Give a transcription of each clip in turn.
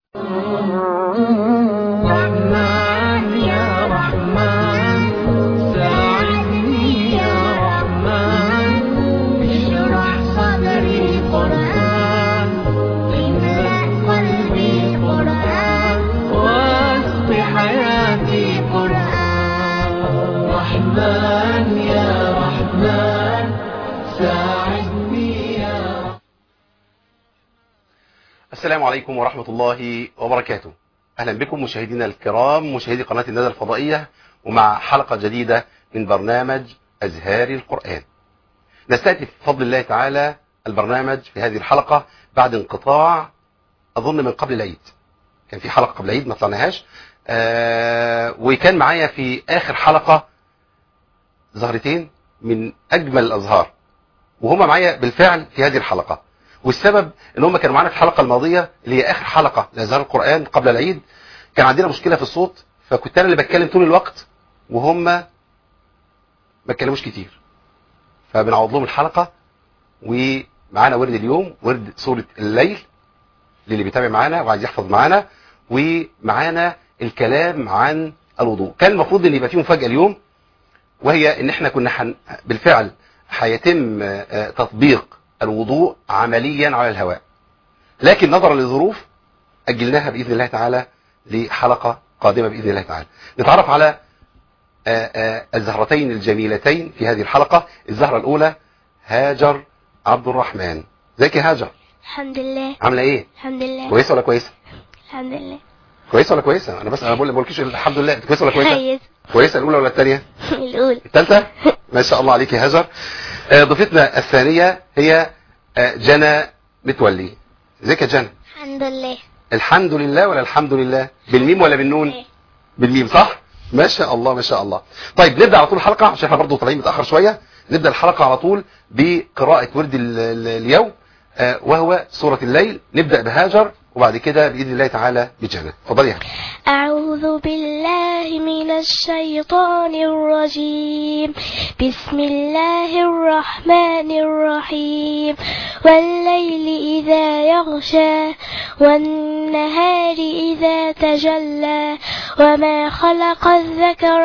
رحمن يا رحمن ساعدني يا رحمن اشرح صدري قرآن املأ قلبي قرآن واسق حياتي قرآن رحمن يا رحمن ساعدني يا رحمن السلام عليكم ورحمة الله وبركاته أهلا بكم مشاهدينا الكرام مشاهدي قناة الندى الفضائية ومع حلقة جديدة من برنامج أزهار القرآن نستهدف بفضل الله تعالى البرنامج في هذه الحلقة بعد انقطاع أظن من قبل العيد كان في حلقة قبل العيد ما طلعناهاش آه وكان معايا في آخر حلقة زهرتين من أجمل الأزهار وهما معايا بالفعل في هذه الحلقة والسبب ان هم كانوا معانا في الحلقه الماضيه اللي هي اخر حلقه لازهار القران قبل العيد كان عندنا مشكله في الصوت فكنت انا اللي بتكلم طول الوقت وهم ما اتكلموش كتير فبنعوض لهم الحلقه ومعانا ورد اليوم ورد سوره الليل للي بيتابع معانا وعايز يحفظ معانا ومعانا الكلام عن الوضوء كان المفروض ان يبقى فيه مفاجاه اليوم وهي ان احنا كنا حن... بالفعل هيتم آه، تطبيق الوضوء عمليا على الهواء لكن نظرا لظروف أجلناها بإذن الله تعالى لحلقة قادمة بإذن الله تعالى نتعرف على آه، آه، الزهرتين الجميلتين في هذه الحلقة الزهرة الأولى هاجر عبد الرحمن ازيك يا هاجر الحمد لله عاملة ايه الحمد لله كويسة ولا كويسة الحمد لله كويسة ولا كويسة انا بس انا بقول ما بقولكيش الحمد لله أنت كويسة ولا كويسة كويس كويسة الأولى ولا الثانية الأولى الثالثة ما شاء الله عليك يا هاجر آه، ضيفتنا الثانية هي آه، جنى متولي ازيك يا جنى الحمد لله الحمد لله ولا الحمد لله بالميم ولا بالنون بالميم صح ما شاء الله ما شاء الله طيب نبدا على طول الحلقه عشان احنا برضه طالعين متاخر شويه نبدا الحلقه على طول بقراءه ورد ال- ال- اليوم آه، وهو سوره الليل نبدا بهاجر وبعد كده باذن الله تعالى بجنى اتفضلي يا هاجر أعوذ بالله من الشيطان الرجيم بسم الله الرحمن الرحيم والليل إذا يغشى والنهار إذا تجلى وما خلق الذكر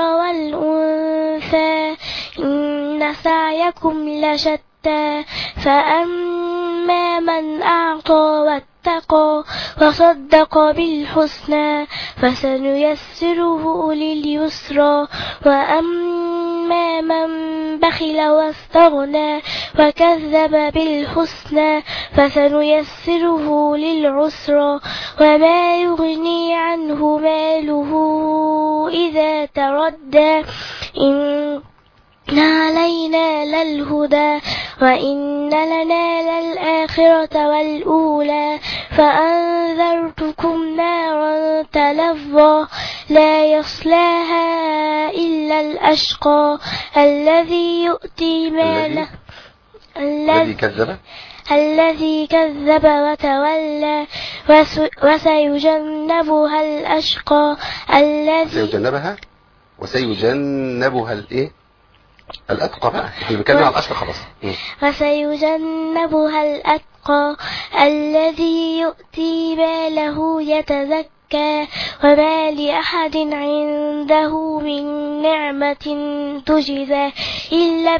والأنثى إن سعيكم لشتى فأما من أعطى واتقى وصدق بالحسنى فسنيسره لليسرى وأما من بخل واستغنى وكذب بالحسنى فسنيسره للعسرى وما يغني عنه ماله إذا تردى إن علينا للهدى وإن لنا للآخرة والأولى فأنذرتكم نارا تلظى لا يصلاها إلا الأشقى الذي يؤتي ماله الذي الذي كذب الذي كذب وتولى وس- وسيجنبها الأشقى الذي سيجنبها وسيجنبها الايه الاتقى بقى احنا بنتكلم على الاشقى خلاص مم. وسيجنبها الأتقى الذي يؤتي ماله يتزكى وما لأحد عنده من نعمة تجزى إلا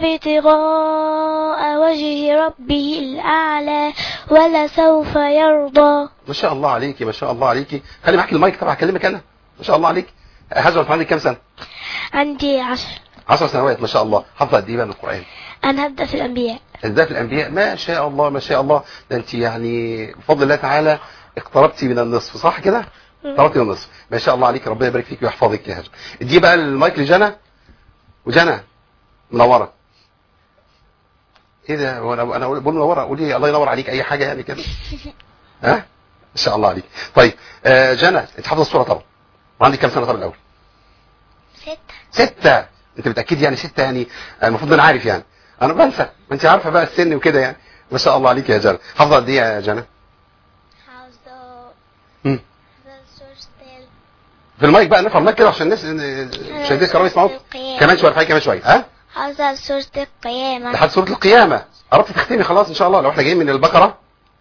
ابتغاء وجه ربه الأعلى ولسوف يرضى ما شاء الله عليكي ما شاء الله عليكي خلي معاكي المايك طبعا هكلمك انا ما شاء الله عليك هاجر انت عندك كام سنه عندي عشر 10 سنوات ما شاء الله حافظه قد ايه بقى من القران أنا هبدأ في الأنبياء ازاي في الانبياء ما شاء الله ما شاء الله ده انت يعني بفضل الله تعالى اقتربتي من النصف صح كده اقتربتي من النصف ما شاء الله عليك ربنا يبارك فيك ويحفظك يا هاجر ادي بقى المايك لجنى وجنى منوره ايه ده هو انا انا بقول منوره قولي الله ينور عليك اي حاجه يعني كده ها ما شاء الله عليك طيب آه جنى انت حافظه الصوره طبعا وعندك كام سنه طبعا الاول ستة ستة انت متأكد يعني ستة يعني المفروض انا عارف يعني انا بنسى ما انت عارفة بقى السن وكده يعني ما شاء الله عليك يا جنى حافظة قد ايه يا جنى حافظة مم. سورة في المايك بقى نرفع المايك كده عشان الناس مشاهدين الكرام يسمعوك القيامة. كمان شويه ارفعي كمان شويه ها حافظة سورة القيامة لحد سورة القيامة قربت تختمي خلاص ان شاء الله لو احنا جايين من البقرة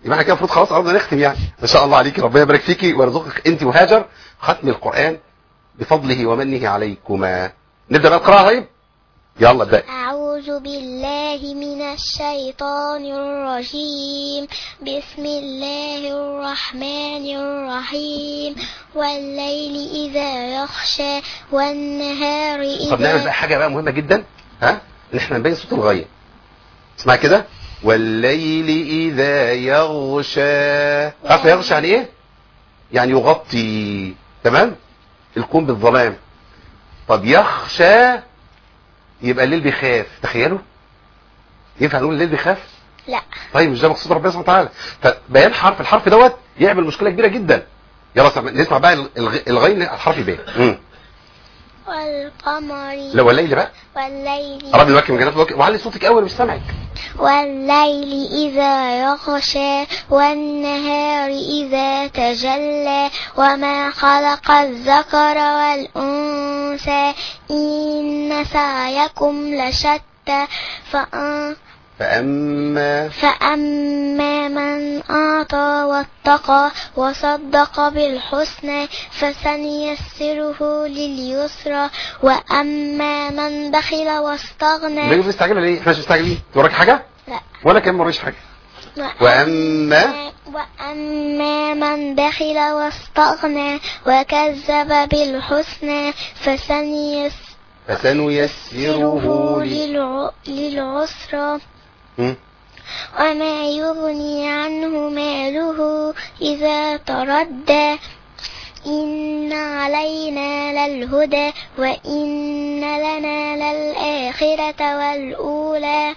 يبقى احنا كده المفروض خلاص قربنا نختم يعني ما شاء الله عليك ربنا يبارك فيكي ويرزقك انت وهاجر ختم القران بفضله ومنه عليكما نبدا بقى القراءه طيب يلا ابدا أعوذ بالله من الشيطان الرجيم بسم الله الرحمن الرحيم والليل إذا يخشى والنهار طب نعمل إذا بقى حاجه بقى مهمه جدا ها ان احنا نبين صوت الغايه اسمع كده والليل اذا يغشى عارف يغشى يعني ايه يعني يغطي تمام الكون بالظلام طب يخشى يبقى الليل بيخاف تخيلوا ينفع نقول الليل بيخاف لا طيب مش ده مقصود ربنا سبحانه وتعالى فبيان حرف الحرف دوت يعمل مشكله كبيره جدا يلا سمع- نسمع بقى الغ- الغين الحرف يبان مم. والقمر لو الليل بقى والليل قرب المكي من جنات الوكي وعلي صوتك قوي أنا مش سامعك والليل إذا يغشى والنهار إذا تجلى وما خلق الذكر والأنثى إن سعيكم لشتى فأ- فاما فأما من أعطى واتقى وصدق بالحسنى فسنيسره لليسرى وأما من بخل واستغنى ليه مستعجله ليه احنا مش مستعجلين انت وراك حاجه لا ولا كان موريش حاجه وأما وأما من بخل واستغنى وكذب بالحسنى فسنيسره فسنيسره ل... للع- للعسرى مم. وما يغني عنه ماله إذا تردى إن علينا للهدى وإن لنا للآخرة والأولى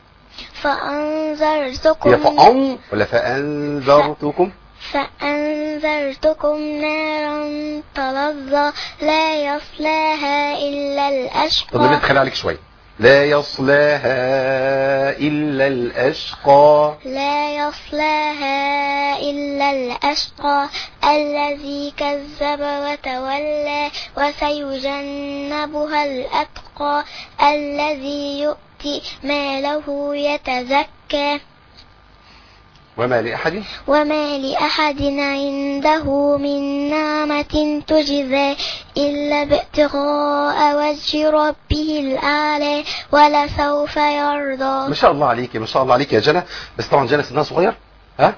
فأنذرتكم هي فأن ولا فأنذرتكم فأنذرتكم نارا تلظى لا يصلاها إلا طب لما الأشقى تخلي عليك شويه لا يصلاها إلا الأشقى لا يصلاها إلا الأشقى الذي كذب وتولى وسيجنبها الأتقى الذي يؤتي ماله يتزكى وما لأحد وما لأحد عنده من نعمة تجزى إلا بابتغاء وجه ربه الأعلى ولسوف يرضى ما شاء الله عليك ما شاء الله عليك يا جنى بس طبعا جنى سنها صغير ها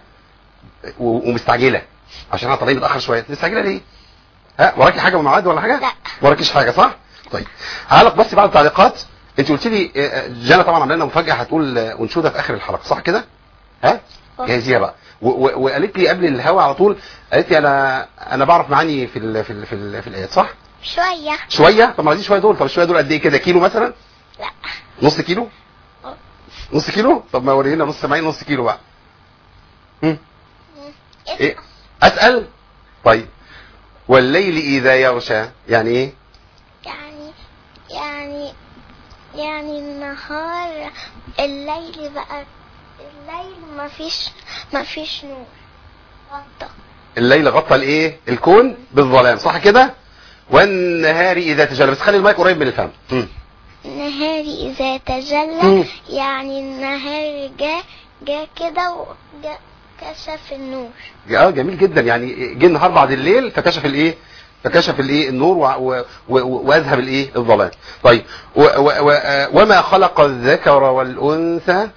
و- ومستعجله عشان احنا طالعين متاخر شويه مستعجله ليه ها وراكي حاجه وميعاد ولا حاجه لا. وراكيش حاجه صح طيب هعلق بس بعد التعليقات انت قلت لي آه، آه، جنى طبعا عامله لنا مفاجاه هتقول آه، انشوده في اخر الحلقه صح كده ها جاهزيه بقى و- و- وقالت لي قبل الهوا على طول قالت لي انا انا بعرف معاني في ال في ال في, ال في الايات صح شوية شويه طب ما عايزين شويه دول طب الشويه دول قد ايه كده كيلو مثلا لا نص كيلو نص كيلو طب ما ورينا نص سامعين نص كيلو بقى هم؟ ايه اسال طيب والليل اذا يغشى يعني ايه يعني يعني يعني النهار الليل بقى الليل ما فيش ما فيش نور غطى الليل غطى الايه الكون بالظلام صح كده والنهار اذا تجلى بس خلي المايك قريب من الفم هم. النهار إذا مم. تجلى يعني النهار جا جا كده وجا كشف النور اه جميل جدا يعني جه النهار بعد الليل فكشف الايه فكشف الايه النور و- و- و- واذهب الايه الظلام طيب و و و آه، وما خلق الذكر والانثى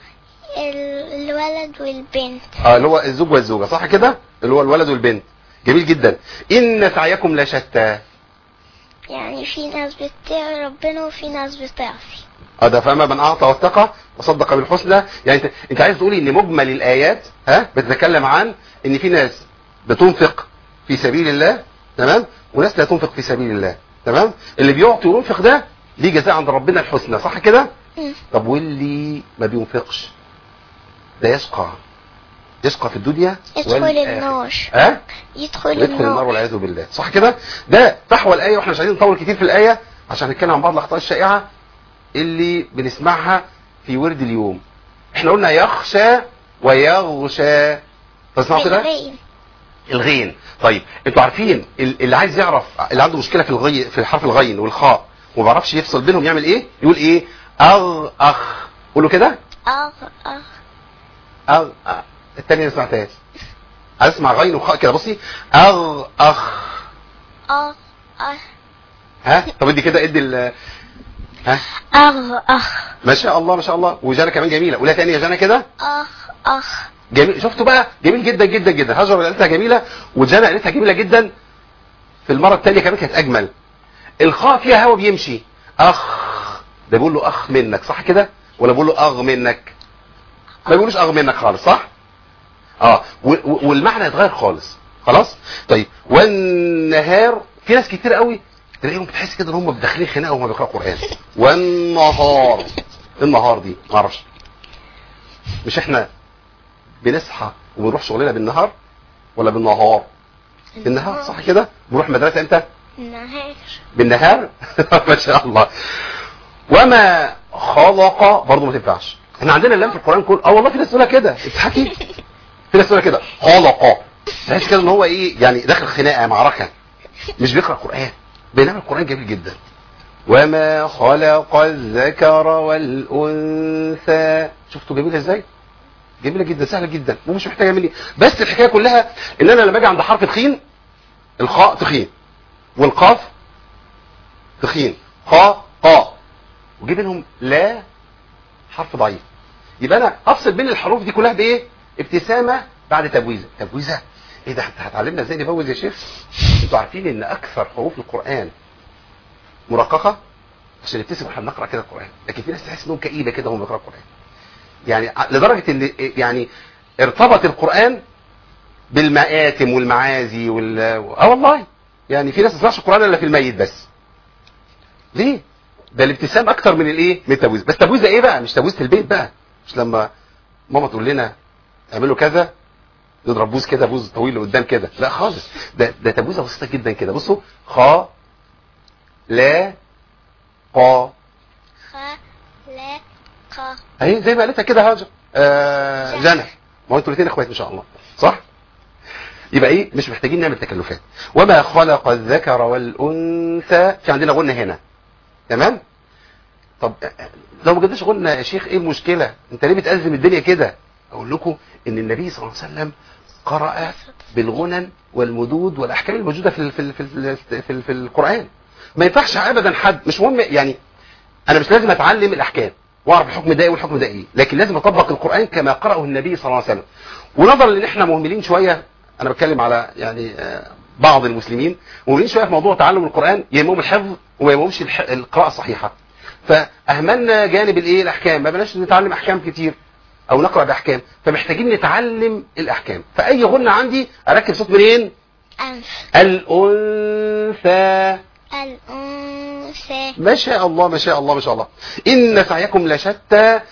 ال- الولد والبنت اه اللي هو الزوج والزوجه صح كده اللي هو الولد والبنت جميل جدا ان سعيكم لشتى يعني في ناس بتطيع ربنا وفي ناس بتعصي اه ده فاما من اعطى واتقى وصدق بالحسنى يعني انت انت عايز تقولي ان مجمل الايات ها بتتكلم عن ان في ناس بتنفق في سبيل الله تمام وناس لا تنفق في سبيل الله تمام اللي بيعطي وينفق ده ليه جزاء عند ربنا الحسنى صح كده مم. طب واللي ما بينفقش ده يشقى يشقى في الدنيا يدخل والآخرة. النار ها يدخل ويدخل النار النار والعياذ بالله صح كده ده فحوى الايه واحنا مش عايزين نطول كتير في الايه عشان نتكلم عن بعض الاخطاء الشائعه اللي بنسمعها في ورد اليوم احنا قلنا يخشى ويغشى تسمعوا كده الغين. الغين طيب انتوا عارفين ال- اللي عايز يعرف اللي عنده مشكله في الغي في حرف الغين والخاء وما بيعرفش يفصل بينهم يعمل ايه يقول ايه اغ اخ قولوا كده أغ أغ أغ أغ. التانية ما سمعتهاش عايز اسمع غين وخاء كده بصي اغ اخ أخ أخ ها طب ادي كده ادي ال ها أخ أخ ما شاء الله ما شاء الله وجانا كمان جميله قولها تاني يا جانا كده أخ أخ جميل شفتوا بقى جميل جدا جدا جدا هاجر قالتها جميله وجانا قالتها جميله جدا في المره الثانيه كمان كانت اجمل الخاء فيها هوا بيمشي اخ ده بيقول له اخ منك صح كده ولا بيقول له اغ منك ما بيقولوش اغ منك خالص صح اه و- و- والمعنى اتغير خالص خلاص طيب والنهار في ناس كتير قوي تلاقيهم بتحس كده ان هم داخلين خناقه وهم بيقراوا قران والنهار إيه النهار دي ما اعرفش مش احنا بنصحى وبنروح شغلنا بالنهار ولا بالنهار بالنهار صح كده بنروح مدرسه امتى نهار بالنهار ما شاء الله وما خلق برضه ما تنفعش احنا عندنا اللام في القران كله اه والله في ناس تقولها كده اضحكي في ناس تقولها كده خلق تحس كده ان هو ايه يعني داخل خناقه معركه مش بيقرا قران بينما القران جميل جدا وما خلق الذكر والانثى شفتوا جميله ازاي جميله جدا سهله جدا ومش محتاجه مني بس الحكايه كلها ان انا لما اجي عند حرف تخين الخاء تخين والقاف تخين قا قا وجي بينهم لا حرف ضعيف يبقى انا افصل بين الحروف دي كلها بايه ابتسامه بعد تبويزه تبويزه ايه ده انت هتعلمنا ازاي نبوز يا شيخ انتوا عارفين ان اكثر حروف القران مرققه عشان نبتسم واحنا بنقرا كده القران لكن في ناس تحس انهم كئيبه كده وهم بيقراوا القران يعني ع- لدرجه ان يعني ارتبط القران بالمآتم والمعازي وال اه والله يعني في ناس ما تسمعش القران الا في الميت بس ليه ده الابتسام اكتر من الايه من التبويز بس تبويز ايه بقى مش تبويز في البيت بقى مش لما ماما تقول لنا اعملوا كذا نضرب بوز كده بوز طويل لقدام كده لا خالص ده ده تبويزه بسيطه جدا كده بصوا خا لا قا خ لا ق اهي زي ما قالتها كده هاجر آه جنى. جنى ما هو انتوا الاثنين اخوات ان شاء الله صح يبقى ايه مش محتاجين نعمل تكلفات وما خلق الذكر والانثى في عندنا غنى هنا تمام طب آه، لو ما جبتش غنى يا شيخ ايه المشكله انت ليه بتأزم الدنيا كده اقول لكم ان النبي صلى الله عليه وسلم قرأ بالغنن والمدود والاحكام الموجوده في ال- في ال- في ال- في, ال- في القران ما ينفعش ابدا حد مش مهم يعني انا مش لازم اتعلم الاحكام واعرف الحكم ده ايه والحكم ده ايه لكن لازم اطبق القران كما قرأه النبي صلى الله عليه وسلم ونظرا لان احنا مهملين شويه انا بتكلم على يعني آه، بعض المسلمين مهملين شويه في موضوع تعلم القران يهمهم الحفظ وما يهمهمش الح- القراءه الصحيحه فاهملنا جانب الايه الاحكام ما بلاش نتعلم احكام كتير او نقرا باحكام فمحتاجين نتعلم الاحكام فاي غنى عندي اركب صوت منين أنف الانثى الأنثى ما شاء الله ما شاء الله ما شاء الله إن سعيكم لشتى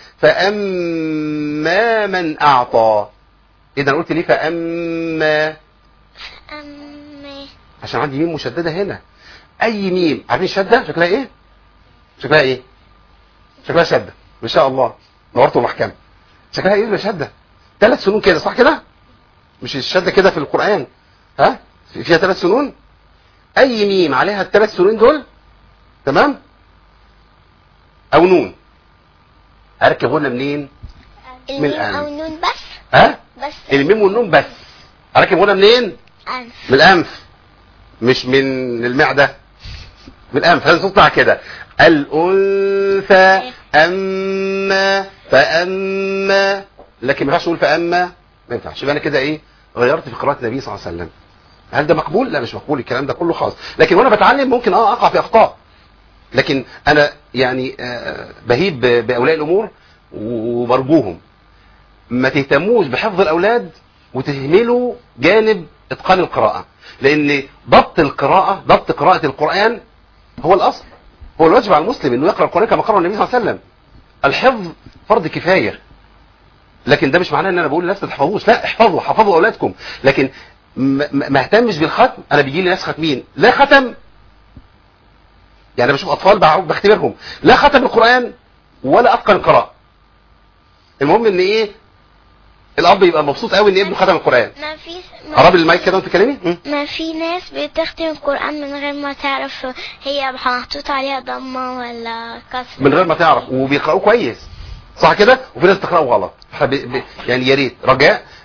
فأما من أعطى إذا قلت ليه فأما أما عشان عندي ميم مشددة هنا أي ميم عارفين الشدة شكلها إيه شكلها إيه شكلها شدة ما شاء الله نورتوا المحكمة شكلها إيه شدة ثلاث سنون كده صح كده مش الشدة كده في القرآن ها فيها ثلاث سنون أي ميم عليها الثلاث سنون دول تمام او نون اركب هنا منين الميم الأنف. أو نون بس ها بس الميم والنون بس اركب هنا منين أنف من الانف مش من المعده من الانف لازم تطلع كده الانثى اما فاما لكن ما ينفعش اقول فاما ما ينفعش يبقى انا كده ايه غيرت في قراءه النبي صلى الله عليه وسلم هل ده مقبول لا مش مقبول الكلام ده كله خالص لكن وانا بتعلم ممكن اه اقع في اخطاء لكن انا يعني آه، بهيب ب- باولياء الامور وبرجوهم ما تهتموش بحفظ الاولاد وتهملوا جانب اتقان القراءه لان ضبط القراءه ضبط قراءه القران هو الاصل هو الواجب على المسلم انه يقرا القران كما قرأ النبي صلى الله عليه وسلم الحفظ فرض كفايه لكن ده مش معناه ان انا بقول للناس ما تحفظوش لا احفظوا حفظوا اولادكم لكن ما ما اهتمش بالختم انا بيجي لي ناس ختمين لا ختم يعني بشوف اطفال بع- بختبرهم لا ختم القران ولا اتقن القراءه المهم ان ايه الاب يبقى مبسوط قوي ان ابنه ختم القران ما في قرب المايك كده وانت تكلمي م? ما في ناس بتختم القرآن من غير ما تعرف هي محطوط عليها ضمة ولا كسر من غير ما تعرف وبيقراوه كويس صح كده وفي ناس بتقراه غلط احنا ب... ب... يعني يا ريت رجاء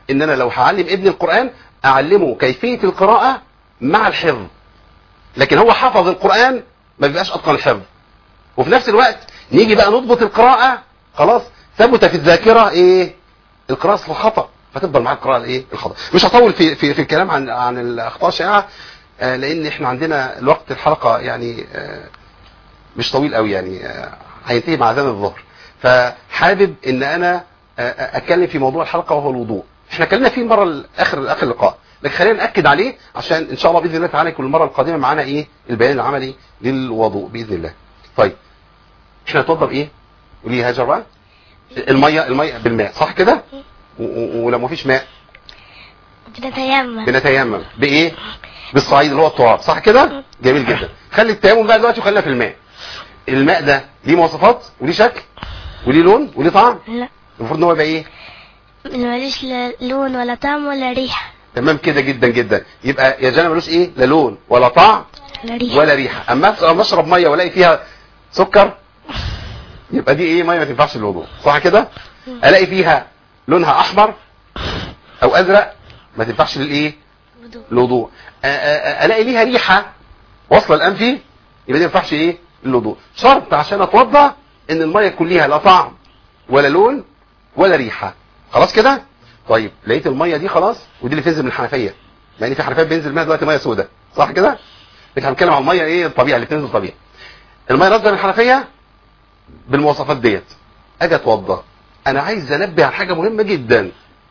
ان انا لو هعلم ابني القرآن اعلمه كيفية القراءة مع الحفظ لكن هو حفظ القرآن ما بيبقاش اتقن الحفظ وفي نفس الوقت نيجي بقى نضبط القراءة خلاص ثبت في الذاكرة ايه القراءة في الخطأ فتفضل معاه القراءة الايه الخطأ مش هطول في في, في الكلام عن عن الاخطاء الشائعة آه، لان احنا عندنا الوقت الحلقة يعني آه، مش طويل قوي يعني آه، هينتهي مع اذان الظهر فحابب ان انا آه، آه، اتكلم في موضوع الحلقة وهو الوضوء احنا اتكلمنا فيه المرة ال- اخر اخر لقاء لكن خلينا ناكد عليه عشان ان شاء الله باذن الله تعالى يكون المرة القادمة معانا ايه البيان العملي للوضوء باذن الله طيب احنا نتوضى بايه قولي يا هاجر بقى الميه الميه بالماء صح كده و- و- ولو مفيش ماء بنتيمم بنتيمم بايه بالصعيد اللي هو التراب صح كده جميل جدا خلي التيمم بقى دلوقتي وخلينا في الماء الماء ده ليه مواصفات وليه شكل وليه لون وليه طعم لا المفروض ان هو يبقى ايه ماليش لا لون ولا طعم ولا ريحة تمام كده جدا جدا يبقى يا جانا ملوش ايه لا لون ولا طعم ولا ريحة ولا ريحه اما اما اشرب ميه والاقي فيها سكر يبقى دي ايه ميه ما تنفعش للوضوء صح كده الاقي فيها لونها احمر او ازرق ما تنفعش للايه وضوء. الوضوء آ- آ- آ- الاقي ليها ريحه واصله الانفي يبقى دي ما ينفعش ايه الوضوء شرط عشان اتوضا ان الميه يكون ليها لا طعم ولا لون ولا ريحه خلاص كده طيب لقيت الميه دي خلاص ودي اللي بتنزل من الحنفيه لان في حنفيات بينزل منها دلوقتي ميه سوداء صح كده لكن احنا بنتكلم عن الميه ايه الطبيعي اللي بتنزل طبيعي الميه نازله من الحنفيه بالمواصفات ديت اجي اتوضا انا عايز انبه على حاجه مهمه جدا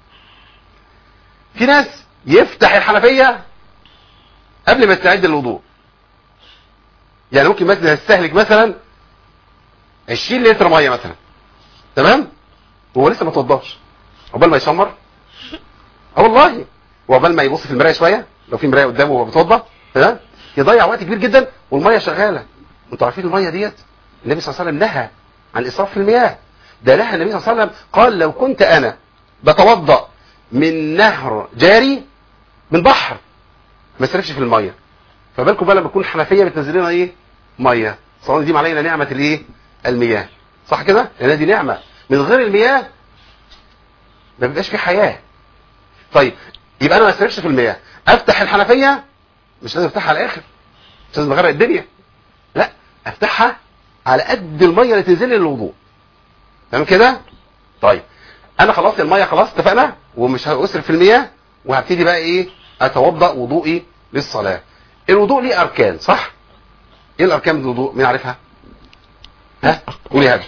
في ناس يفتح الحنفيه قبل ما يستعد للوضوء يعني ممكن مثلا يستهلك مثلا 20 لتر ميه مثلا تمام وهو لسه ما توضاش عقبال ما يشمر اه والله وعقبال ما يبص في المرايه شويه لو في مرايه قدامه وهو بيتوضا تمام يضيع وقت كبير جدا والميه شغاله انتوا عارفين الميه ديت النبي صلى الله عليه وسلم نهى عن الاسراف في المياه ده نهى النبي صلى الله عليه وسلم قال لو كنت انا بتوضا من نهر جاري من بحر ما اسرفش في الميه فبالكم بقى لما تكون حنفيه بتنزل لنا ايه ميه صلاه دي علينا نعمه الايه المياه صح كده لان دي نعمه من غير المياه ما بيبقاش في حياه طيب يبقى انا ما اسرفش في المياه افتح الحنفيه مش لازم افتحها على الاخر مش لازم اغرق الدنيا لا افتحها على قد الميه اللي تنزل لي للوضوء تمام كده طيب انا خلاص الميه خلاص اتفقنا ومش هاسرف في المياه وهبتدي بقى ايه اتوضا وضوئي للصلاه الوضوء ليه اركان صح ايه الاركان من الوضوء مين عارفها ها قولي هذا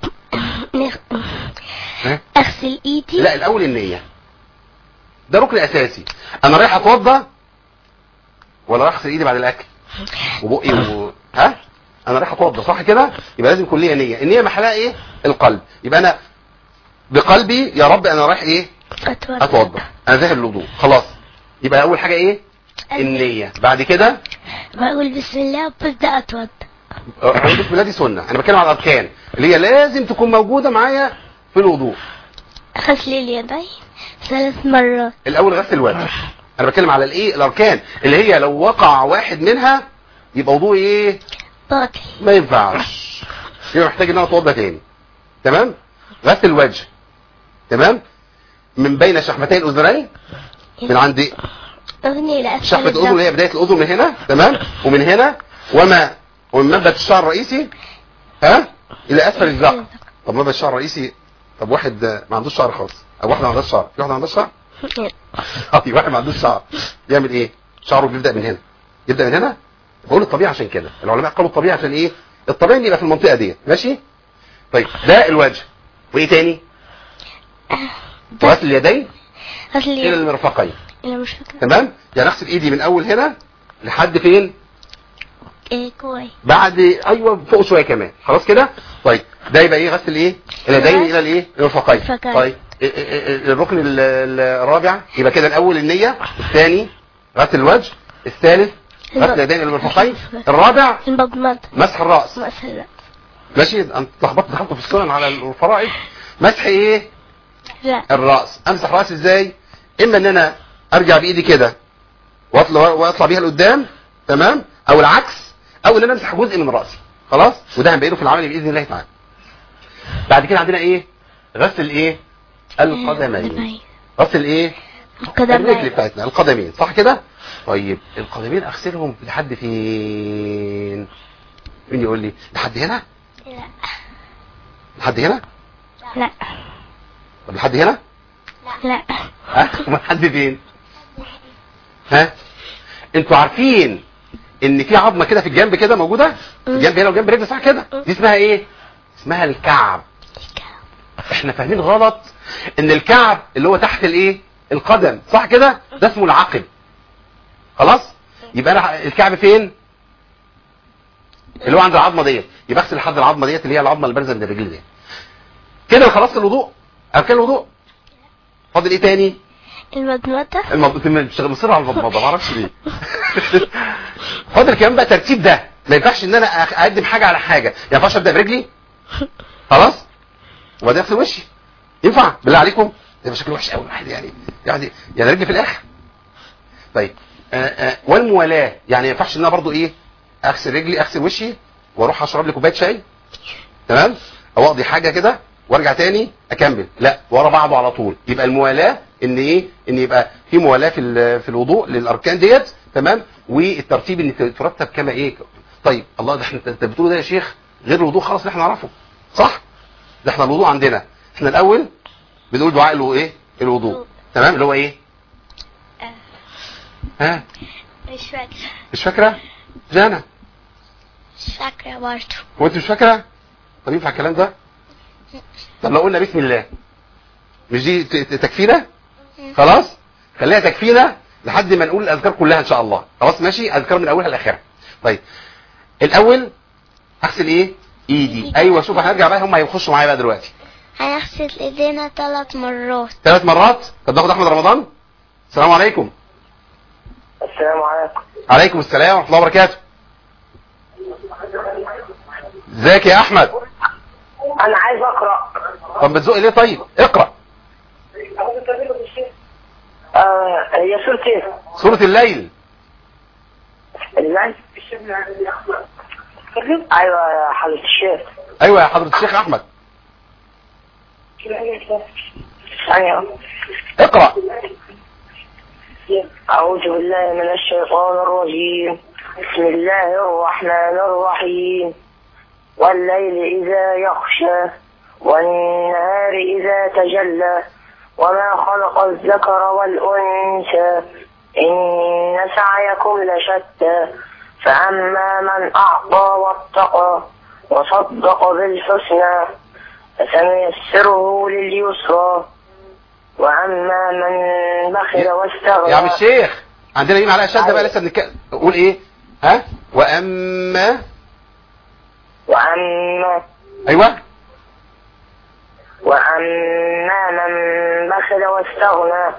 ها اغسل ايدي لا الاول النيه ده ركن اساسي انا رايح اتوضا ولا رايح اغسل ايدي بعد الاكل وبقي و... ها انا رايح اتوضا صح كده يبقى لازم يكون ليا نيه النيه محلها ايه القلب يبقى انا بقلبي يا رب انا رايح ايه اتوضا اتوضا انا ذاهب للوضوء خلاص يبقى اول حاجه ايه النيه بعد كده بقول بسم الله وببدا اتوضا اقول بسم الله دي سنه انا بتكلم على الاركان اللي هي لازم تكون موجوده معايا في الوضوء غسل اليدين ثلاث مرات الاول غسل الوجه انا بتكلم على الايه الاركان اللي هي لو وقع واحد منها يبقى وضوء ايه باطل ما ينفعش يبقى محتاج ان انا اتوضى تاني تمام غسل الوجه تمام من بين شحمتي الاذنين من عند اغني الى شحمه اسفل الاذن اللي هي بدايه الاذن من هنا تمام ومن هنا وما ومن منبت الشعر الرئيسي ها الى اسفل الذقن طب منبت الشعر الرئيسي طب واحد ما عندوش شعر خالص او واحده ما عندهاش شعر في واحده ما عندهاش شعر طيب واحد ما عندوش شعر يعمل ايه شعره بيبدا من هنا يبدا من هنا بقول الطبيعي عشان كده العلماء قالوا الطبيعي عشان ايه الطبيعي إن يبقى في المنطقه ديت ماشي طيب ده الوجه وايه تاني غسل اليدين غسل الى اليدين المرفقين انا مش فاكره تمام يعني اغسل ايدي من اول هنا لحد فين ايه كويس بعد ايوه فوق شويه كمان خلاص كده طيب ده يبقى ايه غسل ايه اليدين الى الايه المرفقين المرفقين. طيب ال- ال- الركن ال- ال- الرابع يبقى كده الاول النيه الثاني غسل الوجه الثالث غسل اليدين الى المرفقين الرابع المضمض مسح الراس مثلا ماشي انت اتلخبطت دخلت في السنن على الفرائض مسح ايه لا الراس امسح راسي ازاي اما ان انا ارجع بايدي كده واطلع واطلع بيها لقدام تمام او العكس او ان انا امسح جزء من راسي خلاص وده هنبينه في العمل باذن الله تعالى بعد كده عندنا ايه غسل ايه القدمين غسل الايه الرجل القدمين بتاعتنا القدمين صح كده طيب القدمين اغسلهم لحد فين مين يقول لي لحد هنا لا لحد هنا لا طب لحد هنا لا ها امال لحد فين ها انتوا عارفين ان في عظمه كده في الجنب كده موجوده في الجنب هنا وجنب رجل صح كده دي اسمها ايه اسمها الكعب احنا فاهمين غلط ان الكعب اللي هو تحت الايه القدم صح كده ده اسمه العقب خلاص يبقى انا الكعب فين اللي هو عند العظمه ديت يبقى اغسل لحد العظمه ديت اللي هي العظمه اللي بارزه من الرجل دي كده خلصت الوضوء اركان الوضوء فاضل ايه تاني المضمضة المض... مش مصر على المضمضه ما اعرفش ليه فاضل كمان بقى ترتيب ده ما ينفعش ان انا أخ- اقدم حاجه على حاجه ما ينفعش ابدا برجلي خلاص وبعدين اغسل وشي ينفع بالله عليكم ده شكله وحش قوي واحد يعني يعني يعني رجلي في الاخر طيب آه آه والموالاه يعني ما ينفعش ان انا برضو ايه اغسل رجلي اغسل وشي واروح اشرب لي كوبايه شاي تمام او اقضي حاجه كده وارجع تاني اكمل لا ورا بعضه على طول يبقى الموالاه ان ايه ان يبقى في موالاه في ال- في الوضوء للاركان ديت تمام والترتيب ان ترتب كما ايه طيب الله ده احنا انت بتقوله ده يا شيخ غير الوضوء خلاص اللي احنا نعرفه صح ده احنا الوضوء عندنا احنا الاول بنقول دعاء الو ايه الوضوء تمام اللي هو ايه ها مش فاكرة مش فاكره جانا مش فاكرة برضه هو انت مش فاكره طب ينفع الكلام ده طب لو قلنا بسم الله مش دي ت- ت- تكفينا خلاص خليها تكفينا لحد ما نقول الاذكار كلها ان شاء الله خلاص ماشي اذكار من اولها لاخرها طيب الاول اغسل ايه ايدي ايوه شوف هنرجع بقى هم هيخشوا معايا بقى دلوقتي هنغسل ايدينا ثلاث مرات ثلاث مرات طب ناخد احمد رمضان السلام عليكم السلام عليكم عليكم السلام ورحمه الله وبركاته ازيك يا احمد انا عايز اقرا طب بتزق ليه طيب اقرا آه هي سورة ايه؟ سوره الليل ازاي؟ ايوه يا حضرة الشيخ ايوه يا حضره الشيخ احمد ثانية اقرا أعوذ بالله من الشيطان الرجيم بسم الله الرحمن الرحيم والليل إذا يخشى والنهار إذا تجلى وما خلق الذكر والأنثى إن سعيكم لشتى فأما من أعطى واتقى وصدق بالحسنى فسنيسره لليسرى وأما من بخل واستغنى يا عم الشيخ عندنا ايه معلقه شده بقى لسه بنتكلم قول ايه ها واما وأما ايوه وأما من بخل واستغنى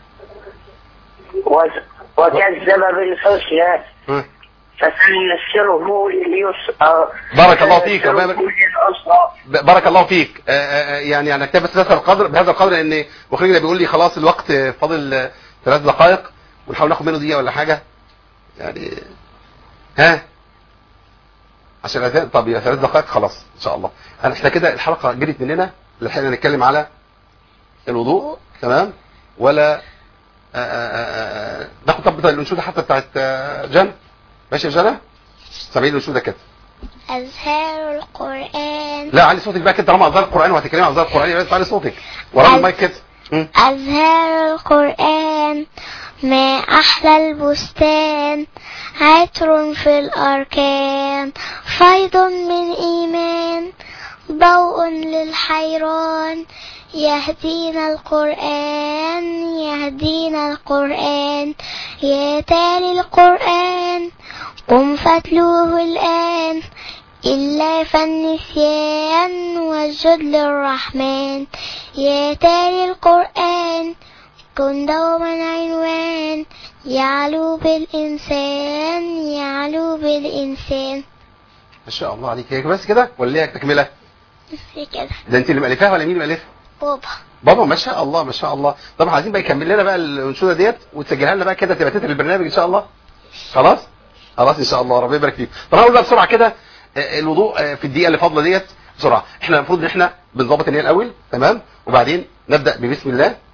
وز- وكذب بالحسنى ها. فسنيسره لليسرى بارك الله فيك. ربنا فسنيسره يبارك- للعسرى ب- بارك الله فيك آه، آه، آه، يعني انا اكتب بس بهذا القدر بهذا القدر لان مخرجنا بيقول لي خلاص الوقت آه، فاضل آه، ثلاث دقائق ونحاول ناخد منه دقيقه ولا حاجه يعني ها عشان الاذان طب يا ثلاث دقائق خلاص ان شاء الله أنا- احنا كده الحلقه جريت مننا لحقنا نتكلم على الوضوء تمام ولا آه، آه، آه، آه، ناخد طب الانشوده حتى بتاعت آه، جنى ماشي يا جنى سامعين الانشوده كده أزهار القرآن لا علي صوتك بقى كده طالما أذكار القرآن وهتتكلمي عن أذكار القرآن يبقى علي صوتك ورا المايك كده مم. أزهار القرآن ما أحلى البستان عطر في الأركان فيض من إيمان ضوء للحيران يهدينا القرآن يهدينا القرآن يا تالي القرآن قم فاتلوه الآن إلا فالنسيان والجد للرحمن يا تالي القرآن كن دوما عنوان يعلو بالإنسان يعلو بالإنسان ما شاء الله عليك هيك بس كده ولا ليها تكملة في كده ده أنت اللي مألفاها ولا مين اللي مألفها بابا بابا ما شاء الله ما شاء الله طب عايزين بقى يكمل لنا بقى الانشوده ديت وتسجلها لنا بقى كده تبقى تتر البرنامج ان شاء الله خلاص خلاص ان شاء الله ربنا يبارك فيك طب هقول بقى بسرعه كده آه، الوضوء آه، في الدقيقه اللي فاضله ديت بسرعه احنا المفروض ان احنا بنظبط النيه الاول تمام وبعدين نبدا ببسم الله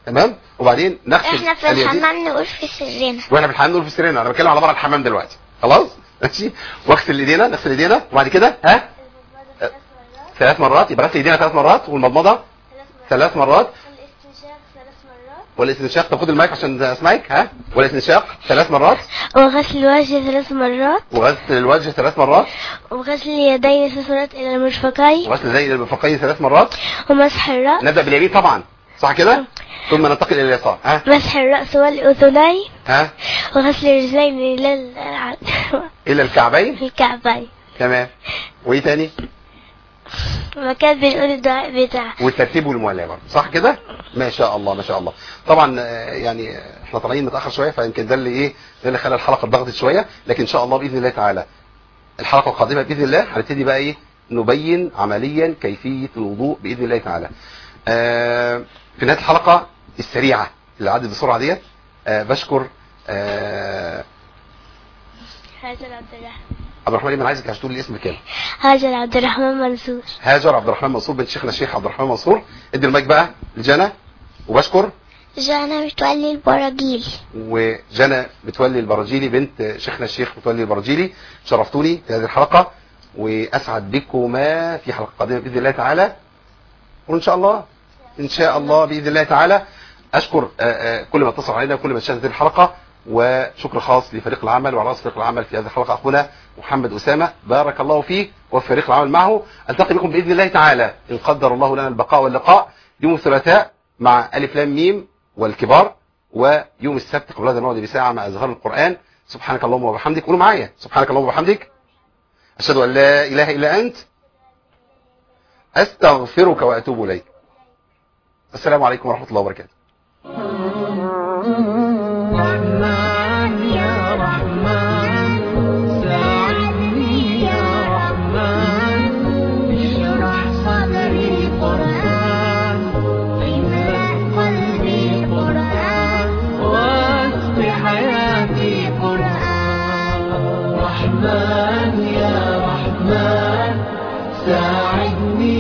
تمام وبعدين نغسل احنا في اليدين. الحمام نقول في سرنا واحنا في الحمام نقول في سرنا انا بتكلم على بره الحمام دلوقتي خلاص ماشي واغسل ايدينا نغسل ايدينا وبعد كده ها أه، ثلاث مرات يبقى غسل ايدينا ثلاث مرات والمضمضه ثلاث مرات والاستنشاق طب خد المايك عشان اسمعك ها والاستنشاق ثلاث مرات وغسل الوجه ثلاث مرات وغسل الوجه ثلاث مرات وغسل اليدين ثلاث مرات إلى المرفقين وغسل زي المرفقين ثلاث مرات ومسح الرأس نبدا باليمين طبعا صح كده ثم ننتقل الى اليسار ها مسح الرأس والأذنين ها وغسل الرجلين إلى ال- الى الكعبين الكعبين تمام وايه تاني وكان بنقول الدعاء بتاعه والترتيب والموالاه برضه صح كده ما شاء الله ما شاء الله طبعا آه، يعني آه، احنا طالعين متاخر شويه فيمكن ده اللي ايه ده اللي خلى الحلقه اتضغطت شويه لكن ان شاء الله باذن الله تعالى الحلقه القادمه باذن الله هنبتدي بقى ايه نبين عمليا كيفيه الوضوء باذن الله تعالى آه، في نهايه الحلقه السريعه اللي عدت بسرعه ديت آه، بشكر آه، هاجر عبد الرحمن عبد الرحمن ايمن عايزك هتقول لي اسم كامل هاجر عبد الرحمن منصور هاجر عبد الرحمن منصور بنت شيخنا الشيخ عبد الرحمن منصور ادي المايك بقى لجنى وبشكر جانا متولي البراجيل وجنى متولي البراجيلي بنت شيخنا الشيخ متولي البراجيلي شرفتوني في هذه الحلقة وأسعد بكما في حلقة قادمة بإذن الله تعالى وإن شاء الله إن شاء الله بإذن الله تعالى أشكر آه، آه، كل ما اتصل علينا وكل ما شاهد هذه الحلقة وشكر خاص لفريق العمل وعلى رأس فريق العمل في هذه الحلقة أخونا محمد أسامة بارك الله فيه وفي فريق العمل معه ألتقي بكم بإذن الله تعالى إن قدر الله لنا البقاء واللقاء يوم الثلاثاء مع ألف لام ميم والكبار ويوم السبت قبل هذا الموعد بساعة مع إظهار القرآن سبحانك اللهم وبحمدك قولوا معايا سبحانك اللهم وبحمدك أشهد أن لا إله إلا أنت أستغفرك وأتوب إليك السلام عليكم ورحمة الله وبركاته رحمن يا رحمن ساعدني يا رحمن اشرح صدري قرآن املأ قلبي قرآن واسق حياتي قرآن رحمن يا رحمن ساعدني